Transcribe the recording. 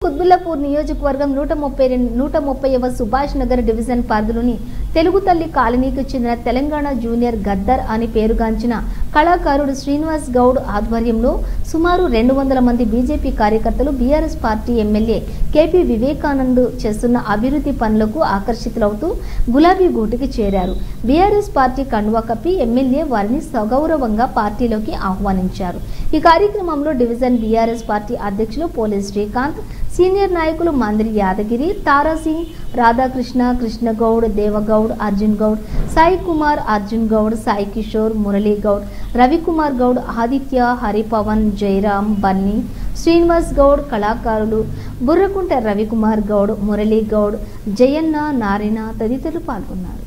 కుత్బుల్లాపూర్ నియోజకవర్గం నూట ముప్పై రెండు నూట ముప్పైవ సుభాష్ నగర్ డివిజన్ పరిధిలోని తెలుగు తల్లి కాలనీకి చెందిన తెలంగాణ జూనియర్ గద్దర్ అని పేరుగాంచిన కళాకారుడు శ్రీనివాస్ గౌడ్ ఆధ్వర్యంలో సుమారు రెండు వందల మంది బీజేపీ కార్యకర్తలు BRS party MLA KP Vivekanand చేస్తున్న అభివృద్ధి పనులకు ఆకర్షితులవుతూ గులాబీ గూటికి చేరారు బీఆర్ఎస్ పార్టీ కండువా కప్పి ఎమ్మెల్యే వారిని సగౌరవంగా పార్టీలోకి ఆహ్వానించారు ఈ కార్యక్రమంలో డివిజన్ బీఆర్ఎస్ పార్టీ అధ్యక్షులు పోలీస్ శ్రీకాంత్ సీనియర్ నాయకులు మందిరి యాదగిరి తారాసింగ్ రాధాకృష్ణ కృష్ణగౌడ్ దేవగౌడ్ అర్జున్ గౌడ్ సాయి కుమార్ అర్జున్ గౌడ్ సాయి కిషోర్ మురళీ గౌడ్ రవికుమార్ గౌడ్ ఆదిత్య హరిపవన్ జయరాం బన్నీ శ్రీనివాస్ గౌడ్ కళాకారులు బుర్రకుంట రవికుమార్ గౌడ్ మురళీ గౌడ్ జయన్న నారాయణ తదితరులు పాల్గొన్నారు